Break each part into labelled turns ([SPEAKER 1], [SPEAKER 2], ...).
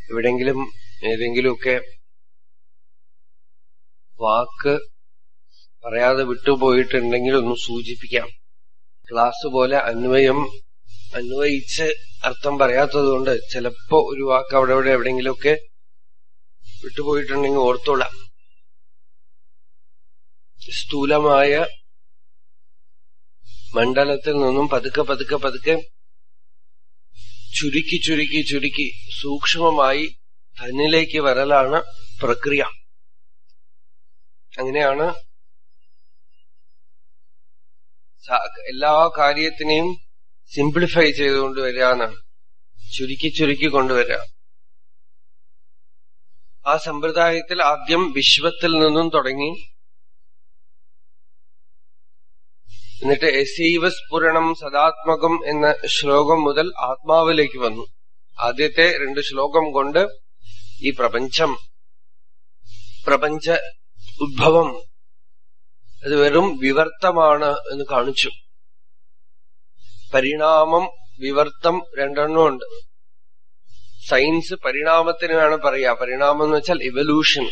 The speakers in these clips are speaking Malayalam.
[SPEAKER 1] എവിടെങ്കിലും ഏതെങ്കിലുമൊക്കെ വാക്ക് പറയാതെ വിട്ടുപോയിട്ടുണ്ടെങ്കിൽ ഒന്ന് സൂചിപ്പിക്കാം ക്ലാസ് പോലെ അന്വയം അന്വയിച്ച് അർത്ഥം പറയാത്തത് കൊണ്ട് ചിലപ്പോ ഒരു വാക്ക് അവിടെ അവിടെ എവിടെയെങ്കിലുമൊക്കെ വിട്ടുപോയിട്ടുണ്ടെങ്കിൽ ഓർത്തോളാം സ്ഥൂലമായ മണ്ഡലത്തിൽ നിന്നും പതുക്കെ പതുക്കെ പതുക്കെ ചുരുക്കി ചുരുക്കി ചുരുക്കി സൂക്ഷ്മമായി തന്നിലേക്ക് വരലാണ് പ്രക്രിയ അങ്ങനെയാണ് എല്ലാ കാര്യത്തിനെയും സിംപ്ലിഫൈ ചെയ്തുകൊണ്ട് വരികയെന്നാണ് ചുരുക്കി ചുരുക്കി കൊണ്ടുവരിക ആ സമ്പ്രദായത്തിൽ ആദ്യം വിശ്വത്തിൽ നിന്നും തുടങ്ങി എന്നിട്ട് എസൈവ സ്ഫുരണം സദാത്മകം എന്ന ശ്ലോകം മുതൽ ആത്മാവിലേക്ക് വന്നു ആദ്യത്തെ രണ്ട് ശ്ലോകം കൊണ്ട് ഈ പ്രപഞ്ചം പ്രപഞ്ച ഉദ്ഭവം അത് വെറും വിവർത്തമാണ് എന്ന് കാണിച്ചു പരിണാമം വിവർത്തം രണ്ടെണ്ണമുണ്ട് സയൻസ് പരിണാമത്തിന് വേണം പറയാ പരിണാമം എന്ന് വെച്ചാൽ ഇവല്യൂഷൻ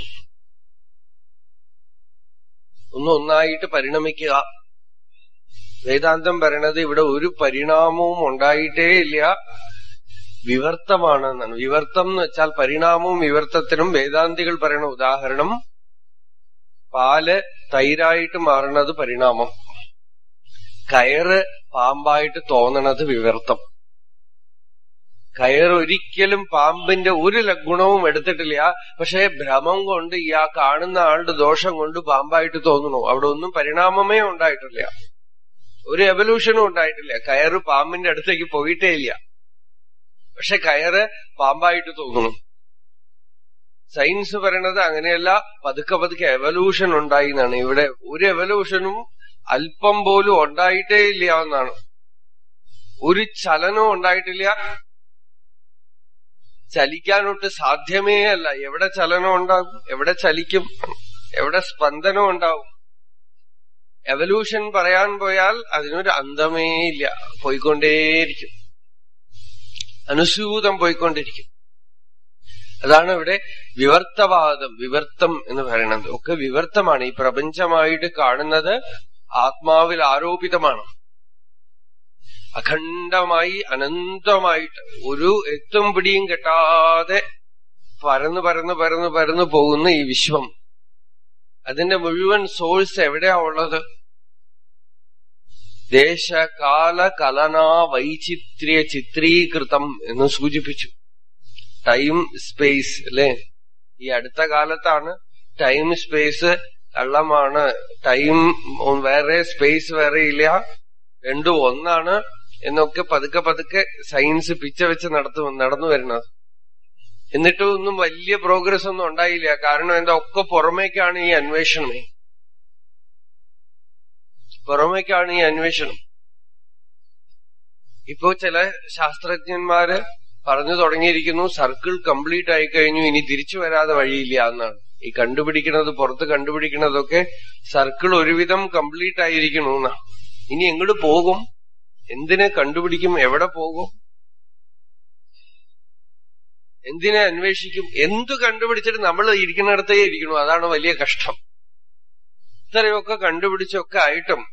[SPEAKER 1] ഒന്ന് ഒന്നായിട്ട് പരിണമിക്കുക വേദാന്തം പറയണത് ഇവിടെ ഒരു പരിണാമവും ഉണ്ടായിട്ടേ ഇല്ല വിവർത്തമാണ് എന്നാണ് വിവർത്തം എന്ന് വെച്ചാൽ പരിണാമവും വിവർത്തത്തിനും വേദാന്തികൾ പറയുന്ന ഉദാഹരണം പാല് തൈരായിട്ട് മാറുന്നത് പരിണാമം കയറ് പാമ്പായിട്ട് തോന്നണത് വിവർത്തം കയർ ഒരിക്കലും പാമ്പിന്റെ ഒരു ഗുണവും എടുത്തിട്ടില്ല പക്ഷെ ഭ്രമം കൊണ്ട് ഈ ആ കാണുന്ന ആളുടെ ദോഷം കൊണ്ട് പാമ്പായിട്ട് തോന്നുന്നു അവിടെ ഒന്നും പരിണാമമേ ഉണ്ടായിട്ടില്ല ഒരു എവല്യൂഷനും ഉണ്ടായിട്ടില്ല കയറ് പാമ്പിന്റെ അടുത്തേക്ക് പോയിട്ടേ ഇല്ല പക്ഷെ കയറ് പാമ്പായിട്ട് തോന്നുന്നു സയൻസ് പറയണത് അങ്ങനെയല്ല പതുക്കെ പതുക്കെ എവല്യൂഷൻ ഉണ്ടായി എന്നാണ് ഇവിടെ ഒരു എവല്യൂഷനും അല്പം പോലും ഉണ്ടായിട്ടേ ഇല്ല എന്നാണ് ഒരു ചലനവും ഉണ്ടായിട്ടില്ല ചലിക്കാനൊട്ട് സാധ്യമേ അല്ല എവിടെ ചലനം ഉണ്ടാകും എവിടെ ചലിക്കും എവിടെ സ്പന്ദനം ഉണ്ടാവും എവല്യൂഷൻ പറയാൻ പോയാൽ അതിനൊരു അന്തമേ ഇല്ല പോയിക്കൊണ്ടേയിരിക്കും അനുസ്യൂതം പോയിക്കൊണ്ടിരിക്കും അതാണ് ഇവിടെ വിവർത്തവാദം വിവർത്തം എന്ന് പറയുന്നത് ഒക്കെ വിവർത്തമാണ് ഈ പ്രപഞ്ചമായിട്ട് കാണുന്നത് ആത്മാവിൽ ആരോപിതമാണ് അഖണ്ഡമായി അനന്തമായിട്ട് ഒരു എത്തും പിടിയും കെട്ടാതെ പരന്ന് പരന്ന് പരന്ന് പരന്ന് പോകുന്ന ഈ വിശ്വം അതിന്റെ മുഴുവൻ സോഴ്സ് എവിടെയാ ഉള്ളത് ദേശകാല കലനാ വൈചിത്ര്യ ചിത്രീകൃതം എന്ന് സൂചിപ്പിച്ചു ടൈം സ്പേസ് അല്ലെ ഈ അടുത്ത കാലത്താണ് ടൈം സ്പേസ് കള്ളമാണ് ടൈം വേറെ സ്പേസ് വേറെ ഇല്ല രണ്ടും ഒന്നാണ് എന്നൊക്കെ പതുക്കെ പതുക്കെ സയൻസ് പിച്ച വെച്ച് നടത്തു നടന്നു വരുന്നത് എന്നിട്ടും ഒന്നും വലിയ പ്രോഗ്രസ് ഒന്നും ഉണ്ടായില്ല കാരണം എന്താ ഒക്കെ പുറമേക്കാണ് ഈ അന്വേഷണമേ പുറമേക്കാണ് ഈ അന്വേഷണം ഇപ്പോ ചില ശാസ്ത്രജ്ഞന്മാര് പറഞ്ഞു തുടങ്ങിയിരിക്കുന്നു സർക്കിൾ കംപ്ലീറ്റ് ആയി കഴിഞ്ഞു ഇനി തിരിച്ചു വരാതെ വഴിയില്ല എന്നാണ് ഈ കണ്ടുപിടിക്കുന്നത് പുറത്ത് കണ്ടുപിടിക്കുന്നതൊക്കെ സർക്കിൾ ഒരുവിധം കംപ്ലീറ്റ് ആയിരിക്കണു എന്നാ ഇനി എങ്ങോട്ട് പോകും എന്തിനെ കണ്ടുപിടിക്കും എവിടെ പോകും എന്തിനെ അന്വേഷിക്കും എന്തു കണ്ടുപിടിച്ചിട്ട് നമ്മൾ ഇരിക്കുന്നിടത്തേ ഇരിക്കണു അതാണ് വലിയ കഷ്ടം ഇത്രയൊക്കെ കണ്ടുപിടിച്ചൊക്കെ ആയിട്ടും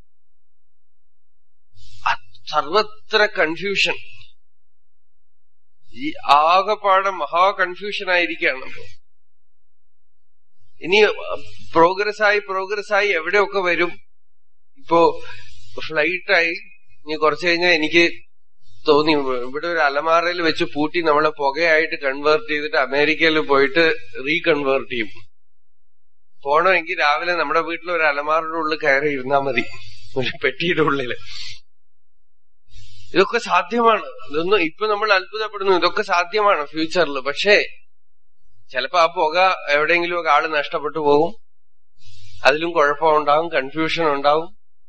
[SPEAKER 1] സർവത്ര കൺഫ്യൂഷൻ ഈ ആകെപ്പാടെ മഹാ കൺഫ്യൂഷൻ ആയിരിക്കുകയാണ് ഇപ്പോ ഇനി പ്രോഗ്രസ് ആയി പ്രോഗ്രസ് ആയി എവിടെയൊക്കെ വരും ഇപ്പോ ഫ്ലൈറ്റായി ഇനി കുറച്ചു കഴിഞ്ഞാൽ എനിക്ക് തോന്നി ഇവിടെ ഒരു അലമാറയിൽ വെച്ച് പൂട്ടി നമ്മളെ പുകയായിട്ട് കൺവേർട്ട് ചെയ്തിട്ട് അമേരിക്കയിൽ പോയിട്ട് റീകൺവേർട്ട് ചെയ്യും പോണമെങ്കിൽ രാവിലെ നമ്മുടെ വീട്ടിൽ ഒരു അലമാറയുടെ ഉള്ളിൽ കയറി ഇരുന്നാ മതി ഒരു പെട്ടിയുടെ ഉള്ളില് ഇതൊക്കെ സാധ്യമാണ് ഇതൊന്നും ഇപ്പൊ നമ്മൾ അത്ഭുതപ്പെടുന്നു ഇതൊക്കെ സാധ്യമാണ് ഫ്യൂച്ചറിൽ പക്ഷേ ചിലപ്പോ ആ പുക എവിടെയെങ്കിലും ഒക്കെ ആള് നഷ്ടപ്പെട്ടു പോകും അതിലും കുഴപ്പമുണ്ടാവും കൺഫ്യൂഷൻ ഉണ്ടാവും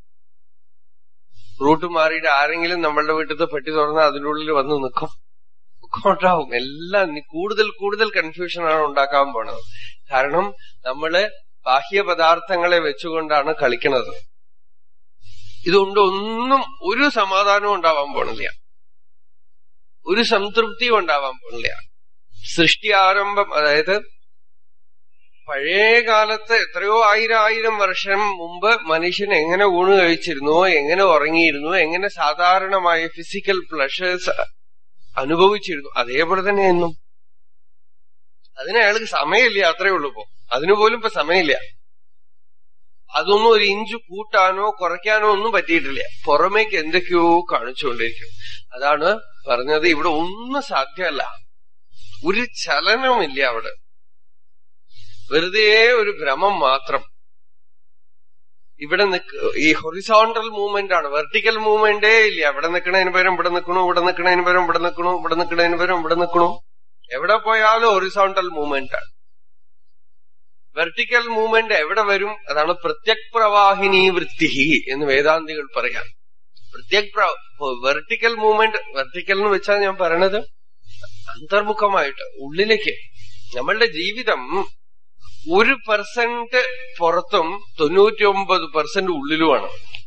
[SPEAKER 1] റൂട്ട് മാറിയിട്ട് ആരെങ്കിലും നമ്മളുടെ വീട്ടിലത്തെ പെട്ടി തുറന്നാൽ അതിൻ്റെ ഉള്ളിൽ വന്ന് നിൽക്കും ഒക്കെ ഉണ്ടാവും എല്ലാം കൂടുതൽ കൂടുതൽ കൺഫ്യൂഷനാണ് ഉണ്ടാക്കാൻ പോണത് കാരണം നമ്മള് ബാഹ്യ പദാർത്ഥങ്ങളെ വെച്ചുകൊണ്ടാണ് കളിക്കുന്നത് ഇതുകൊണ്ട് ഒന്നും ഒരു സമാധാനവും ഉണ്ടാവാൻ പോണില്ല ഒരു സംതൃപ്തിയും ഉണ്ടാവാൻ പോണില്ല സൃഷ്ടി ആരംഭം അതായത് പഴയ കാലത്ത് എത്രയോ ആയിരം ആയിരം വർഷം മുമ്പ് മനുഷ്യൻ എങ്ങനെ ഊണ് കഴിച്ചിരുന്നു എങ്ങനെ ഉറങ്ങിയിരുന്നു എങ്ങനെ സാധാരണമായ ഫിസിക്കൽ പ്ലഷേഴ്സ് അനുഭവിച്ചിരുന്നു അതേപോലെ തന്നെ എന്നും അതിന് അയാൾക്ക് സമയമില്ല അത്രേ ഉള്ളൂ ഇപ്പോ അതിനുപോലും ഇപ്പൊ സമയമില്ല അതൊന്നും ഒരു ഇഞ്ച് കൂട്ടാനോ കുറയ്ക്കാനോ ഒന്നും പറ്റിയിട്ടില്ല പുറമേക്ക് എന്തൊക്കെയോ കാണിച്ചുകൊണ്ടിരിക്കും അതാണ് പറഞ്ഞത് ഇവിടെ ഒന്നും സാധ്യമല്ല ഒരു ചലനമില്ല അവിടെ വെറുതെ ഒരു ഭ്രമം മാത്രം ഇവിടെ നിക്ക് ഈ ഹൊറിസോണ്ടൽ മൂവ്മെന്റ് ആണ് വെർട്ടിക്കൽ മൂവ്മെന്റേ ഇല്ല ഇവിടെ നിൽക്കണതിന് പകരം ഇവിടെ നിൽക്കണു ഇവിടെ നിൽക്കണതിന് പകരം ഇവിടെ നിൽക്കണു ഇവിടെ നിൽക്കണതിന് പകരം ഇവിടെ നിൽക്കണു എവിടെ പോയാലും ഹൊറിസോണ്ടൽ മൂവ്മെന്റ് ആണ് വെർട്ടിക്കൽ മൂവ്മെന്റ് എവിടെ വരും അതാണ് പ്രത്യക് പ്രവാഹിനി വൃത്തി എന്ന് വേദാന്തികൾ പറയാം പ്രത്യക് വെർട്ടിക്കൽ മൂവ്മെന്റ് വെർട്ടിക്കൽ എന്ന് വെച്ചാൽ ഞാൻ പറയണത് അന്തർമുഖമായിട്ട് ഉള്ളിലേക്ക് നമ്മളുടെ ജീവിതം ഒരു പെർസെന്റ് പുറത്തും തൊണ്ണൂറ്റിയൊമ്പത് പെർസെന്റ് ഉള്ളിലുമാണ്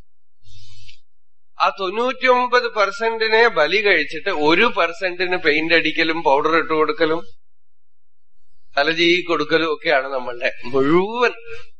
[SPEAKER 1] ആ തൊണ്ണൂറ്റിയൊമ്പത് പെർസെന്റിനെ ബലി കഴിച്ചിട്ട് ഒരു പെർസെന്റിന് പെയിന്റ് അടിക്കലും പൗഡർ ഇട്ട് കൊടുക്കലും തലചീ കൊടുക്കലും ഒക്കെയാണ് നമ്മളുടെ മുഴുവൻ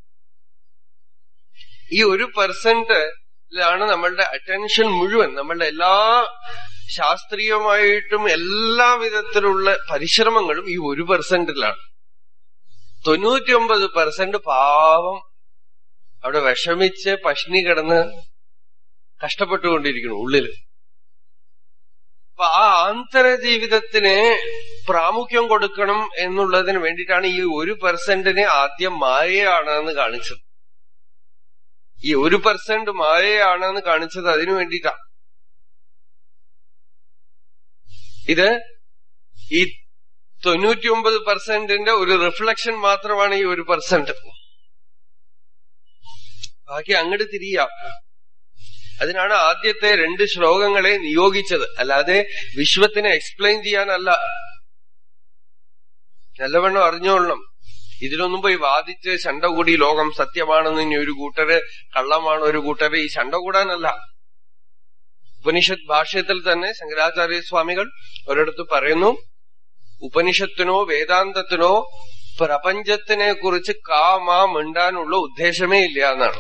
[SPEAKER 1] ഈ ഒരു പെർസെന്റിലാണ് നമ്മളുടെ അറ്റൻഷൻ മുഴുവൻ നമ്മളുടെ എല്ലാ ശാസ്ത്രീയമായിട്ടും എല്ലാ വിധത്തിലുള്ള പരിശ്രമങ്ങളും ഈ ഒരു പെർസെന്റിലാണ് തൊണ്ണൂറ്റിയൊമ്പത് പെർസെന്റ് പാവം അവിടെ വിഷമിച്ച് പഷ്ണി കിടന്ന് കഷ്ടപ്പെട്ടുകൊണ്ടിരിക്കുന്നു ഉള്ളില് അപ്പൊ ആ ആന്തര ജീവിതത്തിന് പ്രാമുഖ്യം കൊടുക്കണം എന്നുള്ളതിന് വേണ്ടിയിട്ടാണ് ഈ ഒരു പെർസെന്റിനെ ആദ്യം മായയാണെന്ന് കാണിച്ചത് ഈ ഒരു പെർസെന്റ് മായയാണെന്ന് കാണിച്ചത് അതിനു വേണ്ടിയിട്ടാണ് ഇത് ഈ തൊണ്ണൂറ്റിയൊമ്പത് പെർസെന്റിന്റെ ഒരു റിഫ്ലക്ഷൻ മാത്രമാണ് ഈ ഒരു പെർസെന്റ് ബാക്കി അങ്ങോട്ട് തിരിയാം അതിനാണ് ആദ്യത്തെ രണ്ട് ശ്ലോകങ്ങളെ നിയോഗിച്ചത് അല്ലാതെ വിശ്വത്തിനെ എക്സ്പ്ലെയിൻ ചെയ്യാനല്ല നല്ലവണ്ണം അറിഞ്ഞോളണം ഇതിലൊന്നും പോയി വാദിച്ച് ശണ്ട കൂടി ലോകം സത്യമാണെന്ന് ഇനി ഒരു കൂട്ടര് കള്ളമാണ് ഒരു കൂട്ടര് ഈ ശണ്ട കൂടാനല്ല ഉപനിഷത്ത് ഭാഷ്യത്തിൽ തന്നെ ശങ്കരാചാര്യ സ്വാമികൾ ഒരിടത്ത് പറയുന്നു ഉപനിഷത്തിനോ വേദാന്തത്തിനോ പ്രപഞ്ചത്തിനെ കുറിച്ച് കാമാ മിണ്ടാനുള്ള ഉദ്ദേശമേ ഇല്ല എന്നാണ്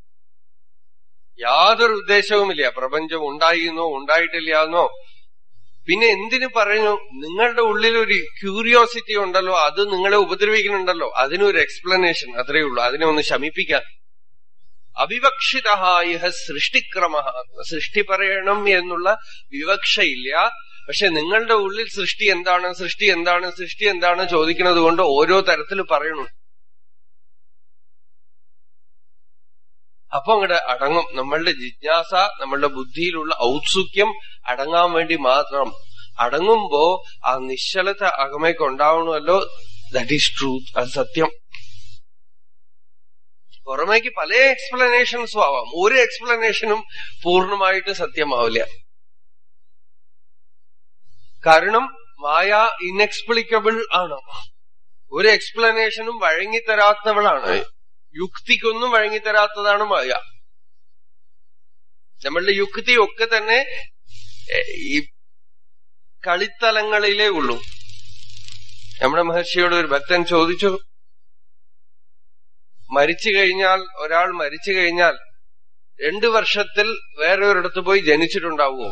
[SPEAKER 1] യാതൊരു ഉദ്ദേശവുമില്ല പ്രപഞ്ചം ഉണ്ടായിരുന്നോ ഉണ്ടായിട്ടില്ല എന്നോ പിന്നെ എന്തിനു പറയുന്നു നിങ്ങളുടെ ഉള്ളിൽ ഒരു ക്യൂരിയോസിറ്റി ഉണ്ടല്ലോ അത് നിങ്ങളെ ഉപദ്രവിക്കുന്നുണ്ടല്ലോ അതിനൊരു എക്സ്പ്ലനേഷൻ അത്രയേ ഉള്ളൂ അതിനെ ഒന്ന് ശമിപ്പിക്കാൻ അവിവക്ഷിത ഇഹ സൃഷ്ടിക്രമ സൃഷ്ടി പറയണം എന്നുള്ള വിവക്ഷയില്ല പക്ഷെ നിങ്ങളുടെ ഉള്ളിൽ സൃഷ്ടി എന്താണ് സൃഷ്ടി എന്താണ് സൃഷ്ടി എന്താണ് ചോദിക്കുന്നത് കൊണ്ട് ഓരോ തരത്തിൽ പറയണം അപ്പൊ അങ്ങോട്ട് അടങ്ങും നമ്മളുടെ ജിജ്ഞാസ നമ്മളുടെ ബുദ്ധിയിലുള്ള ഔത്സുക്യം അടങ്ങാൻ വേണ്ടി മാത്രം അടങ്ങുമ്പോ ആ നിശ്ചലത അകമയ്ക്ക് ഉണ്ടാവണമല്ലോ ദാറ്റ് ഈസ് ട്രൂത്ത് അത് സത്യം പുറമേക്ക് പല എക്സ്പ്ലനേഷൻസും ആവാം ഒരു എക്സ്പ്ലനേഷനും പൂർണ്ണമായിട്ട് സത്യമാവില്ല കാരണം മായ ഇൻഎക്സ്പ്ലിക്കബിൾ ആണ് ഒരു എക്സ്പ്ലനേഷനും വഴങ്ങിത്തരാത്തവളാണ് യുക്തിക്കൊന്നും വഴങ്ങിത്തരാത്തതാണ് മായ നമ്മളുടെ യുക്തി ഒക്കെ തന്നെ ഈ കളിത്തലങ്ങളിലേ ഉള്ളൂ നമ്മുടെ മഹർഷിയോട് ഒരു ഭക്തൻ ചോദിച്ചു മരിച്ചു കഴിഞ്ഞാൽ ഒരാൾ മരിച്ചു കഴിഞ്ഞാൽ രണ്ടു വർഷത്തിൽ വേറെ ഒരിടത്ത് പോയി ജനിച്ചിട്ടുണ്ടാവുമോ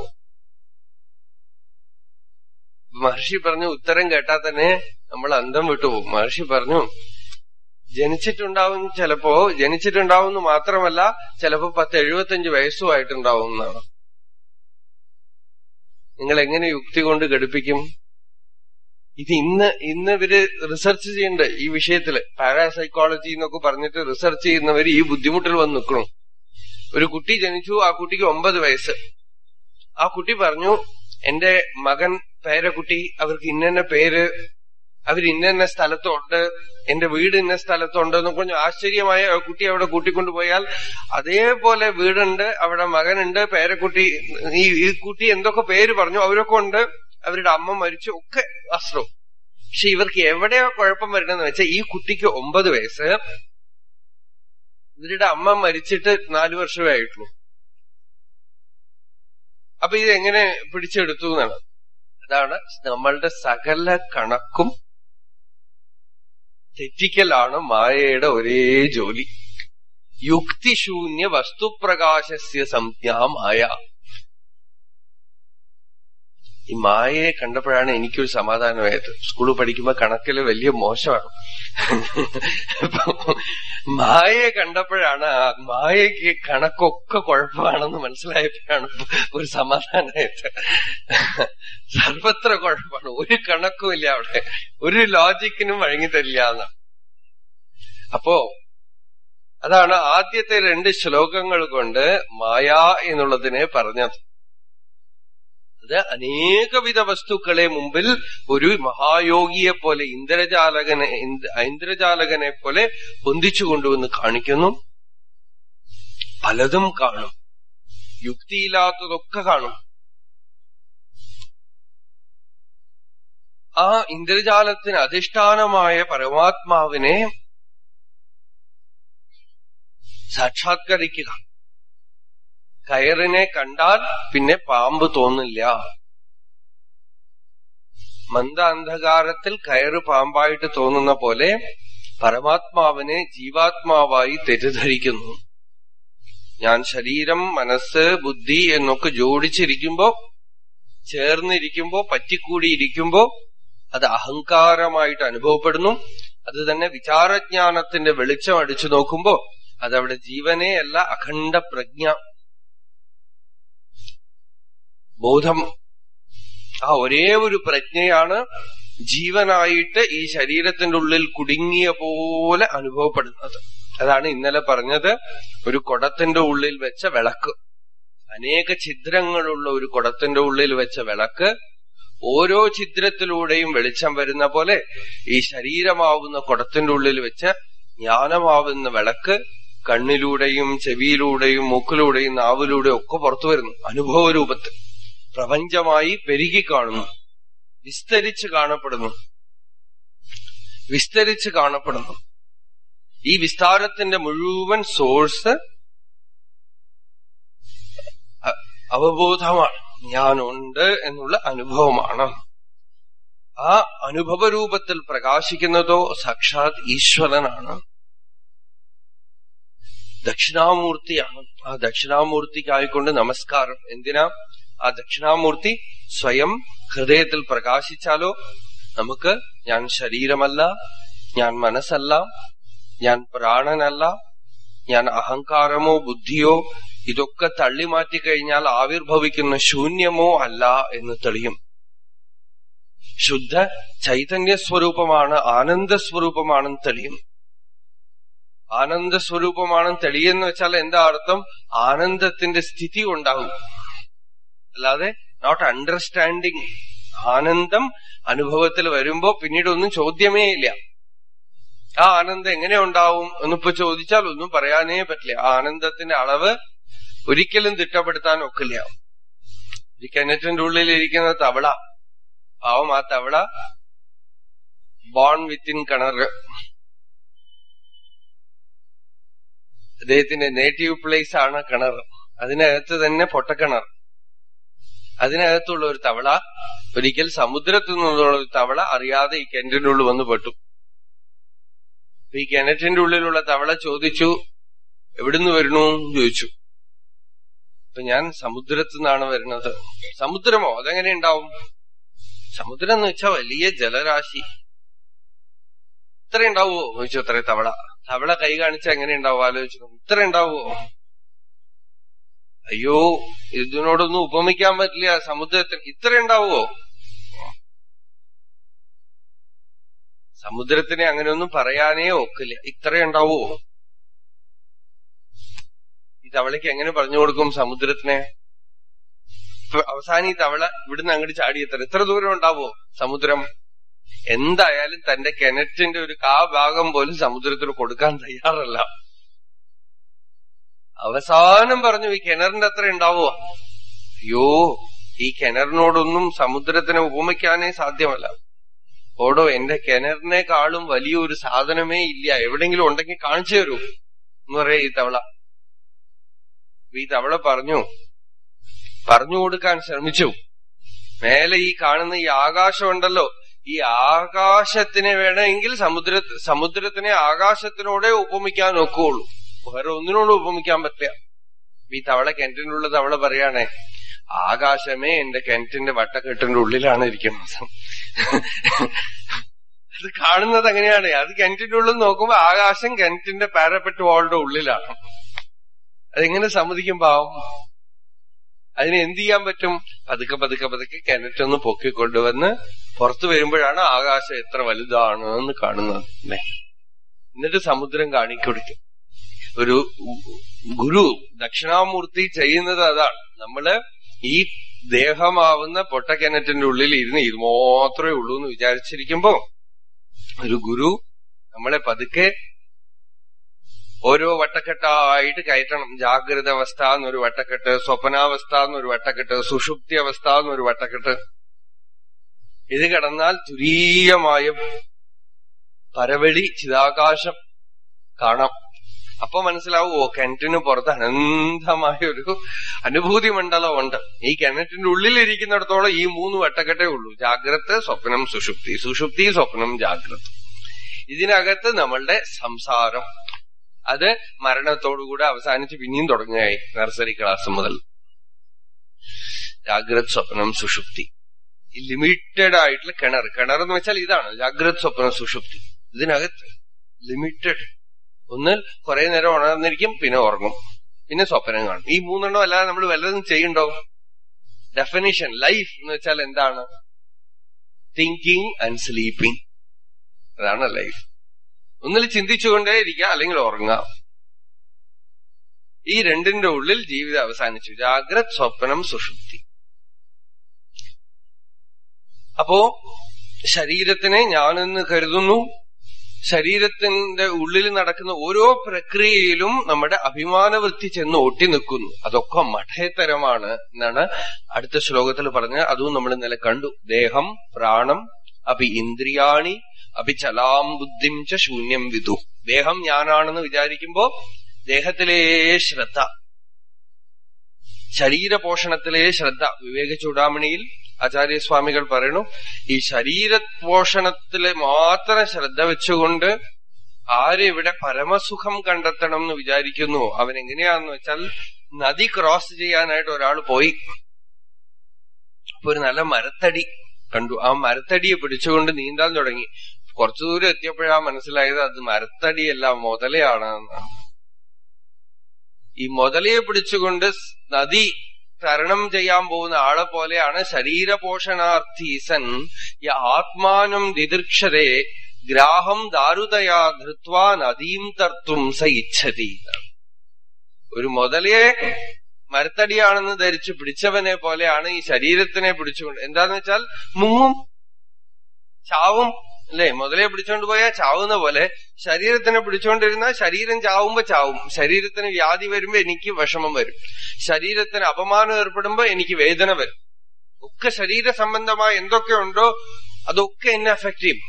[SPEAKER 1] മഹർഷി പറഞ്ഞു ഉത്തരം കേട്ടാൽ തന്നെ നമ്മൾ അന്തം വിട്ടുപോകും മഹർഷി പറഞ്ഞു ജനിച്ചിട്ടുണ്ടാവും ചിലപ്പോ ജനിച്ചിട്ടുണ്ടാവും മാത്രമല്ല ചിലപ്പോ പത്ത് എഴുപത്തഞ്ച് വയസ്സുമായിട്ടുണ്ടാവും എന്നാണ് നിങ്ങൾ എങ്ങനെ യുക്തി കൊണ്ട് ഘടിപ്പിക്കും ഇത് ഇന്ന് ഇന്ന് ഇവര് റിസർച്ച് ചെയ്യണ്ട ഈ വിഷയത്തില് പാരാസൈക്കോളജി എന്നൊക്കെ പറഞ്ഞിട്ട് റിസർച്ച് ചെയ്യുന്നവർ ഈ ബുദ്ധിമുട്ടിൽ വന്ന് നിൽക്കണം ഒരു കുട്ടി ജനിച്ചു ആ കുട്ടിക്ക് ഒമ്പത് വയസ്സ് ആ കുട്ടി പറഞ്ഞു എന്റെ മകൻ പേരക്കുട്ടി അവർക്ക് ഇന്ന പേര് അവർ ഇന്ന സ്ഥലത്തുണ്ട് എന്റെ വീട് ഇന്ന സ്ഥലത്തുണ്ട് എന്നൊക്കെ പറഞ്ഞു ആശ്ചര്യമായ കുട്ടി അവിടെ കൂട്ടിക്കൊണ്ടുപോയാൽ അതേപോലെ വീടുണ്ട് അവിടെ മകനുണ്ട് പേരക്കുട്ടി ഈ ഈ കുട്ടി എന്തൊക്കെ പേര് പറഞ്ഞു അവരൊക്കെ ഉണ്ട് അവരുടെ അമ്മ മരിച്ചു ഒക്കെ വസ്ത്രവും പക്ഷെ ഇവർക്ക് എവിടെയോ കുഴപ്പം വരണമെന്ന് വെച്ചാൽ ഈ കുട്ടിക്ക് ഒമ്പത് വയസ്സ് ഇവരുടെ അമ്മ മരിച്ചിട്ട് നാലു വർഷമേ ആയിട്ടുള്ളൂ അപ്പൊ ഇത് എങ്ങനെ പിടിച്ചെടുത്തു എന്നാണ് അതാണ് നമ്മളുടെ സകല കണക്കും തെറ്റിക്കലാണ് മായയുടെ ഒരേ ജോലി യുക്തിശൂന്യ വസ്തുപ്രകാശസ്യ സംജ്ഞ മായ ഈ മായയെ കണ്ടപ്പോഴാണ് എനിക്കൊരു സമാധാനമായത് സ്കൂളിൽ പഠിക്കുമ്പോ കണക്കില് വലിയ മോശമാണ് അപ്പൊ മായയെ കണ്ടപ്പോഴാണ് ആ മായയ്ക്ക് കണക്കൊക്കെ കുഴപ്പമാണെന്ന് മനസ്സിലായപ്പോഴാണ് ഒരു സമാധാനമായത് സർവത്ര കുഴപ്പമാണ് ഒരു കണക്കുമില്ല അവിടെ ഒരു ലോജിക്കിനും വഴങ്ങിത്തരില്ല എന്നാണ് അപ്പോ അതാണ് ആദ്യത്തെ രണ്ട് ശ്ലോകങ്ങൾ കൊണ്ട് മായ എന്നുള്ളതിനെ പറഞ്ഞത് അത് അനേകവിധ വസ്തുക്കളെ മുമ്പിൽ ഒരു മഹായോഗിയെ പോലെ ഇന്ദ്രജാലകനെ ഇന്ദ്രജാലകനെ പോലെ പൊന്തിച്ചു കൊണ്ടുവന്ന് കാണിക്കുന്നു പലതും കാണും യുക്തിയില്ലാത്തതൊക്കെ കാണും ആ ഇന്ദ്രജാലത്തിന് അധിഷ്ഠാനമായ പരമാത്മാവിനെ സാക്ഷാത്കരിക്കുക കയറിനെ കണ്ടാൽ പിന്നെ പാമ്പ് തോന്നില്ല മന്ദ അന്ധകാരത്തിൽ കയറ് പാമ്പായിട്ട് തോന്നുന്ന പോലെ പരമാത്മാവിനെ ജീവാത്മാവായി തെറ്റിദ്ധരിക്കുന്നു ഞാൻ ശരീരം മനസ്സ് ബുദ്ധി എന്നൊക്കെ ജോഡിച്ചിരിക്കുമ്പോ ചേർന്നിരിക്കുമ്പോ പറ്റിക്കൂടിയിരിക്കുമ്പോ അത് അഹങ്കാരമായിട്ട് അനുഭവപ്പെടുന്നു അത് തന്നെ വിചാരജ്ഞാനത്തിന്റെ വെളിച്ചം അടിച്ചു നോക്കുമ്പോ അതവിടെ ജീവനെ അല്ല അഖണ്ഡ പ്രജ്ഞ ബോധം ആ ഒരേ ഒരു പ്രജ്ഞയാണ് ജീവനായിട്ട് ഈ ശരീരത്തിന്റെ ഉള്ളിൽ കുടുങ്ങിയ പോലെ അനുഭവപ്പെടുന്നത് അതാണ് ഇന്നലെ പറഞ്ഞത് ഒരു കുടത്തിന്റെ ഉള്ളിൽ വെച്ച വിളക്ക് അനേക ഛിദ്രങ്ങളുള്ള ഒരു കുടത്തിന്റെ ഉള്ളിൽ വെച്ച വിളക്ക് ഓരോ ഛിദ്രത്തിലൂടെയും വെളിച്ചം വരുന്ന പോലെ ഈ ശരീരമാവുന്ന കുടത്തിന്റെ ഉള്ളിൽ വെച്ച ജ്ഞാനമാവുന്ന വിളക്ക് കണ്ണിലൂടെയും ചെവിയിലൂടെയും മൂക്കിലൂടെയും നാവിലൂടെയും ഒക്കെ പുറത്തു വരുന്നു അനുഭവ രൂപത്തിൽ പ്രപഞ്ചമായി പെരുകി കാണുന്നു വിസ്തരിച്ച് കാണപ്പെടുന്നു വിസ്തരിച്ച് കാണപ്പെടുന്നു ഈ വിസ്താരത്തിന്റെ മുഴുവൻ സോഴ്സ് അവബോധമാണ് ഞാനുണ്ട് എന്നുള്ള അനുഭവമാണ് ആ അനുഭവ രൂപത്തിൽ പ്രകാശിക്കുന്നതോ സാക്ഷാത് ഈശ്വരനാണ് ദക്ഷിണാമൂർത്തിയാണ് ആ ദക്ഷിണാമൂർത്തിക്കായിക്കൊണ്ട് നമസ്കാരം എന്തിനാ ആ ദക്ഷിണാമൂർത്തി സ്വയം ഹൃദയത്തിൽ പ്രകാശിച്ചാലോ നമുക്ക് ഞാൻ ശരീരമല്ല ഞാൻ മനസ്സല്ല ഞാൻ പ്രാണനല്ല ഞാൻ അഹങ്കാരമോ ബുദ്ധിയോ ഇതൊക്കെ തള്ളിമാറ്റി കഴിഞ്ഞാൽ ആവിർഭവിക്കുന്ന ശൂന്യമോ അല്ല എന്ന് തെളിയും ശുദ്ധ ചൈതന്യ സ്വരൂപമാണ് ആനന്ദ സ്വരൂപമാണെന്ന് തെളിയും ആനന്ദ സ്വരൂപമാണെന്ന് തെളിയെന്ന് വെച്ചാൽ എന്താ അർത്ഥം ആനന്ദത്തിന്റെ സ്ഥിതി ഉണ്ടാവും അല്ലാതെ നോട്ട് അണ്ടർസ്റ്റാൻഡിങ് ആനന്ദം അനുഭവത്തിൽ വരുമ്പോ പിന്നീട് ഒന്നും ചോദ്യമേ ഇല്ല ആ ആനന്ദം എങ്ങനെ ഉണ്ടാവും എന്നിപ്പോ ചോദിച്ചാൽ ഒന്നും പറയാനേ പറ്റില്ല ആ ആനന്ദത്തിന്റെ അളവ് ഒരിക്കലും തിട്ടപ്പെടുത്താൻ ഒക്കില്ല ഈ കിണറ്റിന്റെ ഉള്ളിൽ ഇരിക്കുന്ന തവള പാവം ആ തവള ബോൺ വിത്തിൻ കിണർ അദ്ദേഹത്തിന്റെ നേറ്റീവ് പ്ലേസ് ആണ് കിണർ അതിനകത്ത് തന്നെ പൊട്ടക്കിണർ അതിനകത്തുള്ള ഒരു തവള ഒരിക്കൽ സമുദ്രത്തിൽ നിന്നുള്ള ഒരു തവള അറിയാതെ ഈ കിണറ്റിന്റെ ഉള്ളിൽ വന്ന് പെട്ടു ഈ കിണറ്റിന്റെ ഉള്ളിലുള്ള തവള ചോദിച്ചു എവിടുന്ന് വരുന്നു ചോദിച്ചു അപ്പൊ ഞാൻ സമുദ്രത്തിൽ നിന്നാണ് വരുന്നത് സമുദ്രമോ അതെങ്ങനെ ഉണ്ടാവും സമുദ്രം എന്ന് വെച്ചാൽ വലിയ ജലരാശി ഇത്ര ഉണ്ടാവുമോ ചോദിച്ചു അത്ര തവള തവള കൈ കാണിച്ച എങ്ങനെ ഉണ്ടാവും ആലോചിച്ചു ഇത്ര ഉണ്ടാവുമോ അയ്യോ ഇതിനോടൊന്നും ഉപമിക്കാൻ പറ്റില്ല സമുദ്രത്തിന് ഇത്ര ഉണ്ടാവുമോ സമുദ്രത്തിനെ അങ്ങനെയൊന്നും പറയാനേ ഒക്കില്ല ഇത്ര ഉണ്ടാവുമോ ഈ തവളയ്ക്ക് എങ്ങനെ പറഞ്ഞു കൊടുക്കും സമുദ്രത്തിനെ അവസാനം ഈ തവള ഇവിടുന്ന് അങ്ങോട്ട് ചാടിയെത്തണം എത്ര ദൂരം ഉണ്ടാവോ സമുദ്രം എന്തായാലും തന്റെ കിണറ്റിന്റെ ഒരു കാ ഭാഗം പോലും സമുദ്രത്തിന് കൊടുക്കാൻ തയ്യാറല്ല അവസാനം പറഞ്ഞു ഈ കിണറിന്റെ അത്ര ഉണ്ടാവുക അയ്യോ ഈ കിണറിനോടൊന്നും സമുദ്രത്തിനെ ഉപമിക്കാനേ സാധ്യമല്ല ഓടോ എന്റെ കിണറിനെക്കാളും വലിയൊരു സാധനമേ ഇല്ല എവിടെങ്കിലും ഉണ്ടെങ്കിൽ കാണിച്ചു തരൂ എന്ന് പറയാ ഈ തവള ഈ തവള പറഞ്ഞു പറഞ്ഞു കൊടുക്കാൻ ശ്രമിച്ചു മേലെ ഈ കാണുന്ന ഈ ആകാശമുണ്ടല്ലോ ഈ ആകാശത്തിനെ വേണമെങ്കിൽ സമുദ്ര സമുദ്രത്തിനെ ആകാശത്തിനോടെ ഉപമിക്കാൻ ഒക്കുള്ളൂ വേറെ ഒന്നിനോടും ഉപമിക്കാൻ പറ്റില്ല ഈ തവള കിണറ്റിനുള്ള തവള പറയാണേ ആകാശമേ എന്റെ കിണറ്റിന്റെ വട്ടക്കെട്ടിന്റെ ഉള്ളിലാണ് ഇരിക്കുന്നത് അത് കാണുന്നത് അങ്ങനെയാണ് അത് കിണറ്റിന്റെ ഉള്ളിൽ നോക്കുമ്പോ ആകാശം കിണറ്റിന്റെ പാരപ്പെട്ട് വാളുടെ ഉള്ളിലാണ് അതെങ്ങനെ സമ്മതിക്കും പാവം അതിന് എന്ത് ചെയ്യാൻ പറ്റും പതുക്കെ പതുക്കെ പതുക്കെ കിണറ്റൊന്ന് പൊക്കിക്കൊണ്ടുവന്ന് പുറത്തു വരുമ്പോഴാണ് ആകാശം എത്ര വലുതാണ് എന്ന് കാണുന്നത് അല്ലേ എന്നിട്ട് സമുദ്രം കാണിക്കൊടുക്കും ഒരു ഗുരു ദക്ഷിണാമൂർത്തി ചെയ്യുന്നത് അതാണ് നമ്മള് ഈ ദേഹമാവുന്ന പൊട്ടക്കിണറ്റിന്റെ ഉള്ളിൽ ഇരുന്ന് ഇത് മാത്രമേ ഉള്ളൂ എന്ന് വിചാരിച്ചിരിക്കുമ്പോ ഒരു ഗുരു നമ്മളെ പതുക്കെ ഓരോ വട്ടക്കെട്ടായിട്ട് കയറ്റണം ജാഗ്രത അവസ്ഥ എന്നൊരു വട്ടക്കെട്ട് സ്വപ്നാവസ്ഥ എന്നൊരു വട്ടക്കെട്ട് സുഷുപ്തി അവസ്ഥ എന്നൊരു വട്ടക്കെട്ട് ഇത് കടന്നാൽ തുരീയമായ പരവെളി ചിതാകാശം കാണാം അപ്പൊ മനസ്സിലാവും ഓ കിണറ്റിന് പുറത്ത് അനന്തമായ ഒരു അനുഭൂതി മണ്ഡലമുണ്ട് ഈ കിണറ്റിന്റെ ഉള്ളിലിരിക്കുന്നിടത്തോളം ഈ മൂന്ന് വട്ടക്കെട്ടേ ഉള്ളൂ ജാഗ്രത സ്വപ്നം സുഷുപ്തി സുഷുപ്തി സ്വപ്നം ജാഗ്രത ഇതിനകത്ത് നമ്മളുടെ സംസാരം അത് മരണത്തോടുകൂടെ അവസാനിച്ച് പിന്നെയും തുടങ്ങുകയായി നഴ്സറി ക്ലാസ് മുതൽ ജാഗ്രത് സ്വപ്നം സുഷുപ്തി ലിമിറ്റഡ് ആയിട്ടുള്ള കിണർ കിണർ എന്ന് വെച്ചാൽ ഇതാണ് ജാഗ്രത് സ്വപ്നം സുഷുപ്തി ഇതിനകത്ത് ലിമിറ്റഡ് ഒന്ന് കുറെ നേരം ഉണർന്നിരിക്കും പിന്നെ ഉറങ്ങും പിന്നെ സ്വപ്നം കാണും ഈ മൂന്നെണ്ണം അല്ലാതെ നമ്മൾ വല്ലതും ചെയ്യണ്ടോ ഡെഫിനിഷൻ ലൈഫ് എന്ന് വെച്ചാൽ എന്താണ് തിങ്കിങ് ആൻഡ് സ്ലീപ്പിംഗ് അതാണ് ലൈഫ് ഒന്നിൽ ചിന്തിച്ചുകൊണ്ടേ ഇരിക്കുക അല്ലെങ്കിൽ ഉറങ്ങാം ഈ രണ്ടിന്റെ ഉള്ളിൽ ജീവിതം അവസാനിച്ചു ജാഗ്രത് സ്വപ്നം സുഷുപ്തി അപ്പോ ശരീരത്തിനെ ഞാനെന്ന് കരുതുന്നു ശരീരത്തിന്റെ ഉള്ളിൽ നടക്കുന്ന ഓരോ പ്രക്രിയയിലും നമ്മുടെ അഭിമാനവൃത്തി ചെന്ന് ഒട്ടി നിൽക്കുന്നു അതൊക്കെ മഠയത്തരമാണ് എന്നാണ് അടുത്ത ശ്ലോകത്തിൽ പറഞ്ഞത് അതും നമ്മൾ ഇന്നലെ കണ്ടു ദേഹം പ്രാണം അപി ഇന്ദ്രിയാണി അപി ചലാം ബുദ്ധിം ച ശൂന്യം വിദു ദേഹം ഞാനാണെന്ന് വിചാരിക്കുമ്പോ ദേഹത്തിലേ ശ്രദ്ധ ശരീരപോഷണത്തിലേ ശ്രദ്ധ വിവേക ചൂടാമണിയിൽ ആചാര്യസ്വാമികൾ പറയണു ഈ ശരീരപോഷണത്തില് മാത്രം ശ്രദ്ധ വെച്ചുകൊണ്ട് ആരിവിടെ പരമസുഖം കണ്ടെത്തണം എന്ന് വിചാരിക്കുന്നു അവൻ എങ്ങനെയാന്ന് വെച്ചാൽ നദി ക്രോസ് ചെയ്യാനായിട്ട് ഒരാൾ പോയി അപ്പൊ ഒരു നല്ല മരത്തടി കണ്ടു ആ മരത്തടിയെ പിടിച്ചുകൊണ്ട് നീന്താൻ തുടങ്ങി കുറച്ചു ദൂരം എത്തിയപ്പോഴാ മനസ്സിലായത് അത് മരത്തടിയല്ല മുതലയാണ് എന്നാണ് ഈ മുതലയെ പിടിച്ചുകൊണ്ട് നദി തരണം ചെയ്യാൻ പോകുന്ന ആളെ പോലെയാണ് ശരീരപോഷണാർത്ഥി സൻ ഈ ആത്മാനം ദിദൃക്ഷതേ ഗ്രാഹം ദാരുതയാ ധൃത്വാ നദീം തർത്തും സ ഇച്ഛതി ഒരു മുതലയെ മരത്തടിയാണെന്ന് ധരിച്ച് പിടിച്ചവനെ പോലെയാണ് ഈ ശരീരത്തിനെ പിടിച്ചുകൊണ്ട് എന്താന്ന് വെച്ചാൽ മുങ്ങും ചാവും അല്ലെ മുതലയെ പിടിച്ചോണ്ട് പോയാൽ ചാവുന്ന പോലെ ശരീരത്തിനെ പിടിച്ചോണ്ടിരുന്ന ശരീരം ചാവുമ്പോ ചാവും ശരീരത്തിന് വ്യാധി വരുമ്പോ എനിക്ക് വിഷമം വരും ശരീരത്തിന് അപമാനം ഏർപ്പെടുമ്പോ എനിക്ക് വേദന വരും ഒക്കെ ശരീര സംബന്ധമായ എന്തൊക്കെ ഉണ്ടോ അതൊക്കെ എന്നെ അഫക്ട് ചെയ്യും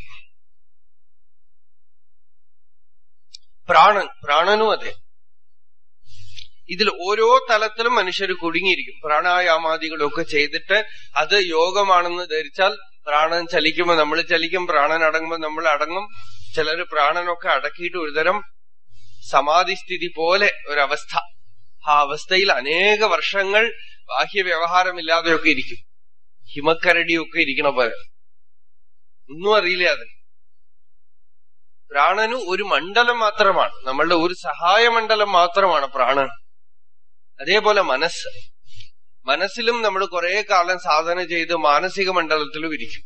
[SPEAKER 1] പ്രാണൻ പ്രാണനും അതെ ഇതിൽ ഓരോ തലത്തിലും മനുഷ്യർ കുടുങ്ങിയിരിക്കും പ്രാണായാമാദികളൊക്കെ ചെയ്തിട്ട് അത് യോഗമാണെന്ന് ധരിച്ചാൽ പ്രാണൻ ചലിക്കുമ്പോ നമ്മൾ ചലിക്കും പ്രാണൻ അടങ്ങുമ്പോ നമ്മൾ അടങ്ങും ചിലര് പ്രാണനൊക്കെ അടക്കിയിട്ട് ഒരുതരം സമാധിസ്ഥിതി പോലെ ഒരവസ്ഥ ആ അവസ്ഥയിൽ അനേക വർഷങ്ങൾ ബാഹ്യ വ്യവഹാരമില്ലാതെയൊക്കെ ഇരിക്കും ഹിമക്കരടിയൊക്കെ ഇരിക്കണ പോലെ ഒന്നും അറിയില്ല അതിന് പ്രാണനു ഒരു മണ്ഡലം മാത്രമാണ് നമ്മളുടെ ഒരു സഹായ മണ്ഡലം മാത്രമാണ് പ്രാണൻ അതേപോലെ മനസ്സ് മനസ്സിലും നമ്മൾ കുറെ കാലം സാധന ചെയ്ത് മാനസിക മണ്ഡലത്തിലും ഇരിക്കും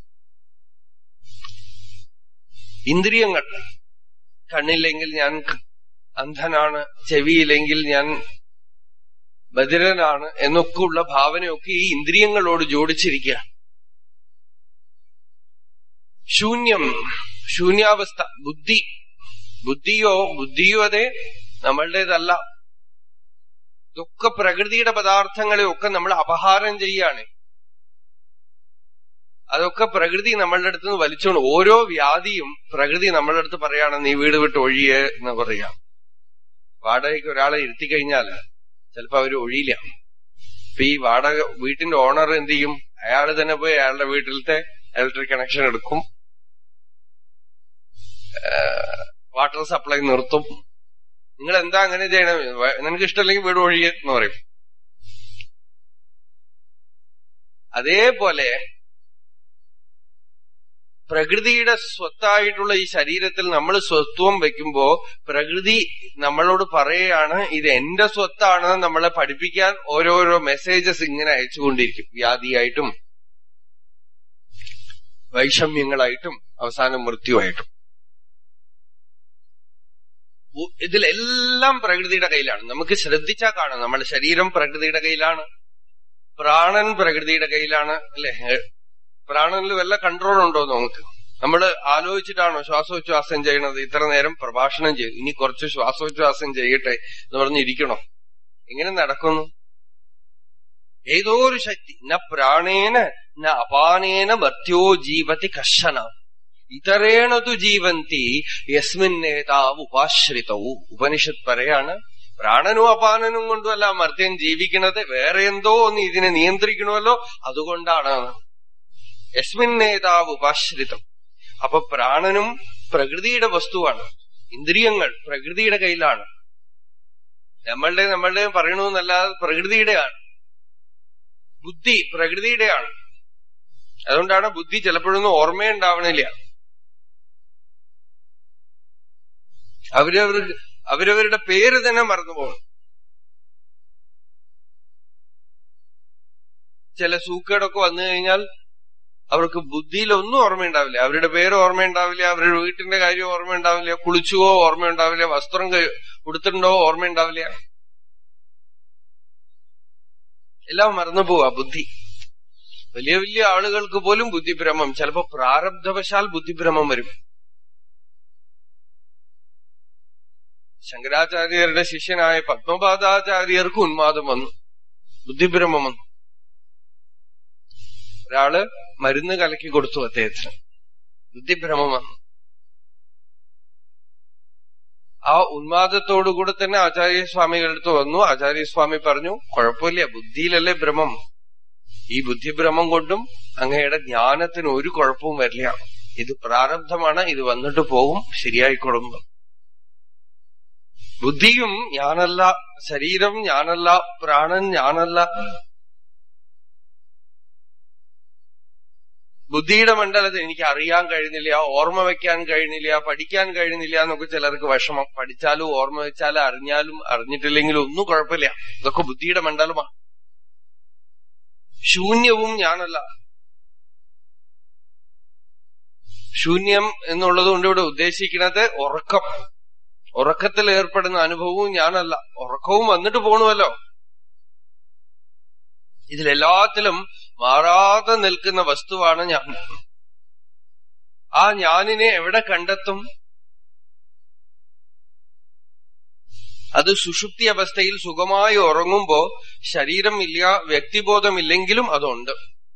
[SPEAKER 1] ഇന്ദ്രിയങ്ങൾ കണ്ണില്ലെങ്കിൽ ഞാൻ അന്ധനാണ് ചെവിയില്ലെങ്കിൽ ഞാൻ ബദിരനാണ് എന്നൊക്കെ ഉള്ള ഭാവനയൊക്കെ ഈ ഇന്ദ്രിയങ്ങളോട് ജോഡിച്ചിരിക്കുക ശൂന്യം ശൂന്യാവസ്ഥ ബുദ്ധി ബുദ്ധിയോ ബുദ്ധിയോ അതെ നമ്മളുടേതല്ല ഇതൊക്കെ പ്രകൃതിയുടെ പദാർത്ഥങ്ങളെ ഒക്കെ നമ്മൾ അപഹാരം ചെയ്യാണ് അതൊക്കെ പ്രകൃതി നമ്മളുടെ അടുത്ത് നിന്ന് വലിച്ചോണ്ട് ഓരോ വ്യാധിയും പ്രകൃതി നമ്മളുടെ അടുത്ത് പറയാണ് നീ വീട് വിട്ട് ഒഴിയേ എന്ന് പറയാം വാടകയ്ക്ക് ഒരാളെ ഇരുത്തി കഴിഞ്ഞാൽ ചിലപ്പോ അവര് ഒഴിയില്ല ഇപ്പൊ ഈ വാടക വീട്ടിന്റെ ഓണർ എന്ത് ചെയ്യും അയാൾ തന്നെ പോയി അയാളുടെ വീട്ടിലത്തെ ഇലക്ട്രിക് കണക്ഷൻ എടുക്കും വാട്ടർ സപ്ലൈ നിർത്തും നിങ്ങൾ എന്താ അങ്ങനെ ചെയ്യണം വ- നിനക്ക് ഇഷ്ടമല്ലെങ്കിൽ വീട് ഒഴിയ എന്ന് പറയും അതേപോലെ പ്രകൃതിയുടെ സ്വത്തായിട്ടുള്ള ഈ ശരീരത്തിൽ നമ്മൾ സ്വത്വം വെക്കുമ്പോ പ്രകൃതി നമ്മളോട് പറയുകയാണ് ഇത് എന്റെ സ്വത്താണെന്ന് നമ്മളെ പഠിപ്പിക്കാൻ ഓരോരോ മെസ്സേജസ് ഇങ്ങനെ അയച്ചുകൊണ്ടിരിക്കും വ്യാധിയായിട്ടും വൈഷമ്യങ്ങളായിട്ടും അവസാനം മൃത്യുവായിട്ടും ഉ- ഇതിലെല്ലാം പ്രകൃതിയുടെ കയ്യിലാണ് നമുക്ക് ശ്രദ്ധിച്ചാൽ കാണാം നമ്മുടെ ശരീരം പ്രകൃതിയുടെ കയ്യിലാണ് പ്രാണൻ പ്രകൃതിയുടെ കയ്യിലാണ് അല്ലെ പ്രാണനിൽ വല്ല കൺട്രോൾ ഉണ്ടോ നമുക്ക് നമ്മൾ ആലോചിച്ചിട്ടാണോ ശ്വാസോച്ഛ്വാസം ചെയ്യണത് ഇത്ര നേരം പ്രഭാഷണം ചെയ്തു ഇനി കുറച്ച് ശ്വാസോച്ഛ്വാസം ചെയ്യട്ടെ എന്ന് പറഞ്ഞിരിക്കണോ എങ്ങനെ നടക്കുന്നു ഏതോ ഒരു ശക്തി ന പ്രാണേന ന അപാനേന മർത്യോ ജീവതി കർശന ഇതരേണ തു ജീവന്തി യസ്മിന്നേതാവ് ഉപാശ്രിതവും ഉപനിഷത്ത് പറയാണ് പ്രാണനും അപാനനും കൊണ്ടുമല്ല മർത്യൻ ജീവിക്കണത് വേറെ എന്തോ ഒന്ന് ഇതിനെ നിയന്ത്രിക്കണമല്ലോ അതുകൊണ്ടാണ് യസ്മിന്നേതാവ് ഉപാശ്രിതം അപ്പൊ പ്രാണനും പ്രകൃതിയുടെ വസ്തുവാണ് ഇന്ദ്രിയങ്ങൾ പ്രകൃതിയുടെ കയ്യിലാണ് നമ്മളുടെ നമ്മളുടെ പറയണമെന്നല്ലാതെ പ്രകൃതിയുടെയാണ് ബുദ്ധി പ്രകൃതിയുടെയാണ് അതുകൊണ്ടാണ് ബുദ്ധി ചിലപ്പോഴൊന്നും ഓർമ്മയുണ്ടാവണില്ല അവരവർ അവരവരുടെ പേര് തന്നെ മറന്നുപോകും ചില സൂക്കേടൊക്കെ വന്നു കഴിഞ്ഞാൽ അവർക്ക് ബുദ്ധിയിൽ ഒന്നും ഓർമ്മയുണ്ടാവില്ല അവരുടെ പേര് ഓർമ്മയുണ്ടാവില്ല അവരുടെ വീട്ടിന്റെ കാര്യം ഓർമ്മയുണ്ടാവില്ല കുളിച്ചുവോ ഓർമ്മയുണ്ടാവില്ല വസ്ത്രം കഴി- ഉടുത്തിട്ടുണ്ടോ ഓർമ്മയുണ്ടാവില്ല എല്ലാം മറന്നു പോവാ ബുദ്ധി വലിയ വലിയ ആളുകൾക്ക് പോലും ബുദ്ധിഭ്രമം ചിലപ്പോ പ്രാരബ്ധവശാൽ ബുദ്ധിഭ്രമം വരും ശങ്കരാചാര്യരുടെ ശിഷ്യനായ പത്മപാദാചാര്യർക്ക് ഉന്മാദം വന്നു ബുദ്ധിഭ്രമം വന്നു ഒരാള് മരുന്ന് കലക്കി കൊടുത്തു അദ്ദേഹത്തിന് ബുദ്ധിഭ്രമം വന്നു ആ ഉന്മാദത്തോടുകൂടെ തന്നെ ആചാര്യസ്വാമികളുടെ അടുത്ത് വന്നു ആചാര്യസ്വാമി പറഞ്ഞു കുഴപ്പമില്ല ബുദ്ധിയിലല്ലേ ഭ്രമം ഈ ബുദ്ധിഭ്രമം കൊണ്ടും അങ്ങയുടെ ജ്ഞാനത്തിന് ഒരു കുഴപ്പവും വരില്ല ഇത് പ്രാരബ്ധമാണ് ഇത് വന്നിട്ട് പോകും ശരിയായിക്കൊള്ളും ബുദ്ധിയും ഞാനല്ല ശരീരം ഞാനല്ല പ്രാണൻ ഞാനല്ല ബുദ്ധിയുടെ മണ്ഡലത്തിൽ എനിക്ക് അറിയാൻ കഴിയുന്നില്ല ഓർമ്മ വെക്കാൻ കഴിയുന്നില്ല പഠിക്കാൻ കഴിയുന്നില്ല എന്നൊക്കെ ചിലർക്ക് വിഷമം പഠിച്ചാലും ഓർമ്മ വെച്ചാലും അറിഞ്ഞാലും അറിഞ്ഞിട്ടില്ലെങ്കിലും ഒന്നും കുഴപ്പമില്ല ഇതൊക്കെ ബുദ്ധിയുടെ മണ്ഡലമാണ് ശൂന്യവും ഞാനല്ല ശൂന്യം എന്നുള്ളത് കൊണ്ട് ഇവിടെ ഉദ്ദേശിക്കുന്നത് ഉറക്കം ഉറക്കത്തിൽ ഏർപ്പെടുന്ന അനുഭവവും ഞാനല്ല ഉറക്കവും വന്നിട്ട് പോണുവല്ലോ ഇതിലെല്ലാത്തിലും മാറാതെ നിൽക്കുന്ന വസ്തുവാണ് ഞാൻ ആ ഞാനിനെ എവിടെ കണ്ടെത്തും അത് സുഷുപ്തി അവസ്ഥയിൽ സുഖമായി ഉറങ്ങുമ്പോ ശരീരം ഇല്ല വ്യക്തിബോധമില്ലെങ്കിലും അതുണ്ട്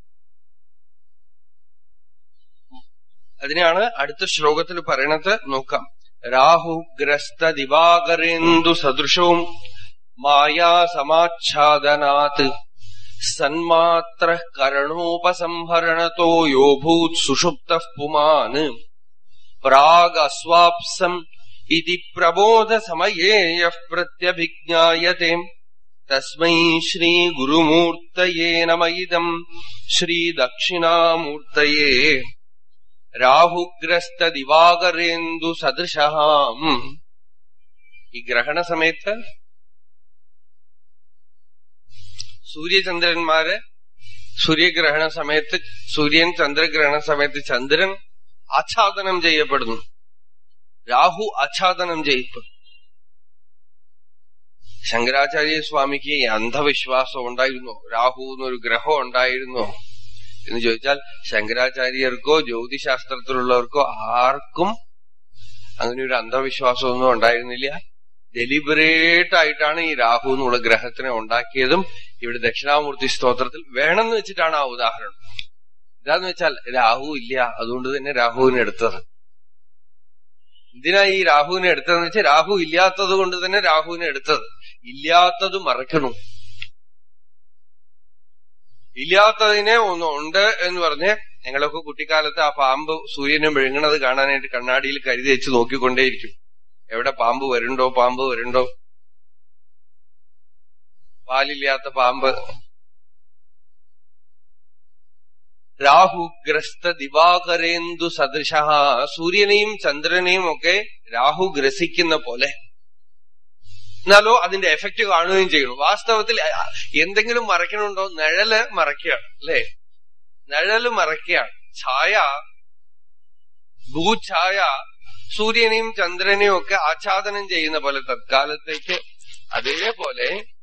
[SPEAKER 1] അതിനെയാണ് അടുത്ത ശ്ലോകത്തിൽ പറയണത് നോക്കാം രാഹുഗ്രസ്ത ദിവാകരേന്ദു സദൃശവും മായാ സമാച്ഛാദനാത് സന്മാത്ര കരണോപസംഹരണത്തോ യോ ഭൂത് സുഷുപ്ത പുമാന് പ്രാഗസ്വാപ്സം ഇതി പ്രബോധ സമയേ യഃ പ്രത്യഭിജ്ഞായത്തെ തസ്മൈ ശ്രീ ഗുരുമൂർത്തയേ നമ ഇദം ശ്രീ ദക്ഷിണാമൂർത്തയേ രാഹുഗ്രസ്ത ദിവാകരേന്ദു സദൃശാം ഈ ഗ്രഹണ സമയത്ത് സൂര്യചന്ദ്രന്മാര് സൂര്യഗ്രഹണ സമയത്ത് സൂര്യൻ ചന്ദ്രഗ്രഹണ സമയത്ത് ചന്ദ്രൻ ആച്ഛാദനം ചെയ്യപ്പെടുന്നു രാഹു ആച്ഛാദനം ചെയ്യപ്പെടും ശങ്കരാചാര്യ സ്വാമിക്ക് ഈ അന്ധവിശ്വാസം ഉണ്ടായിരുന്നോ രാഹു എന്നൊരു ഗ്രഹം ഉണ്ടായിരുന്നോ എന്ന് ചോദിച്ചാൽ ശങ്കരാചാര്യർക്കോ ജ്യോതിശാസ്ത്രത്തിലുള്ളവർക്കോ ആർക്കും അങ്ങനെ ഒരു അന്ധവിശ്വാസമൊന്നും ഉണ്ടായിരുന്നില്ല ഡെലിബറേറ്റ് ആയിട്ടാണ് ഈ രാഹു എന്നുള്ള ഗ്രഹത്തിനെ ഉണ്ടാക്കിയതും ഇവിടെ ദക്ഷിണാമൂർത്തി സ്തോത്രത്തിൽ വേണമെന്ന് വെച്ചിട്ടാണ് ആ ഉദാഹരണം എന്താന്ന് വെച്ചാൽ രാഹു ഇല്ല അതുകൊണ്ട് തന്നെ രാഹുവിനെ എടുത്തത് എന്തിനാ ഈ രാഹുവിനെ എടുത്തതെന്ന് വെച്ചാൽ രാഹു ഇല്ലാത്തത് കൊണ്ട് തന്നെ രാഹുവിനെ എടുത്തത് ഇല്ലാത്തത് മറക്കണു ഇല്ലാത്തതിനെ ഒന്ന് ഉണ്ട് എന്ന് പറഞ്ഞ് ഞങ്ങളൊക്കെ കുട്ടിക്കാലത്ത് ആ പാമ്പ് സൂര്യനെ വിഴുങ്ങണത് കാണാനായിട്ട് കണ്ണാടിയിൽ കരുതി വെച്ച് നോക്കിക്കൊണ്ടേയിരിക്കും എവിടെ പാമ്പ് വരുണ്ടോ പാമ്പ് വരുണ്ടോ പാലില്ലാത്ത പാമ്പ് രാഹുഗ്രസ്ത ദിവാകരേന്ദു സദൃശ സൂര്യനെയും ചന്ദ്രനെയും ഒക്കെ രാഹു ഗ്രസിക്കുന്ന പോലെ എന്നാലോ അതിന്റെ എഫക്റ്റ് കാണുകയും ചെയ്യുന്നു വാസ്തവത്തിൽ എന്തെങ്കിലും മറയ്ക്കണുണ്ടോ നിഴല് മറയ്ക്കുകയാണ് അല്ലെ നിഴല് മറയ്ക്കുകയാണ് ഛായ ഭൂഛായ സൂര്യനെയും ചന്ദ്രനെയും ഒക്കെ ആച്ഛാദനം ചെയ്യുന്ന പോലെ തത്കാലത്തേക്ക് അതേപോലെ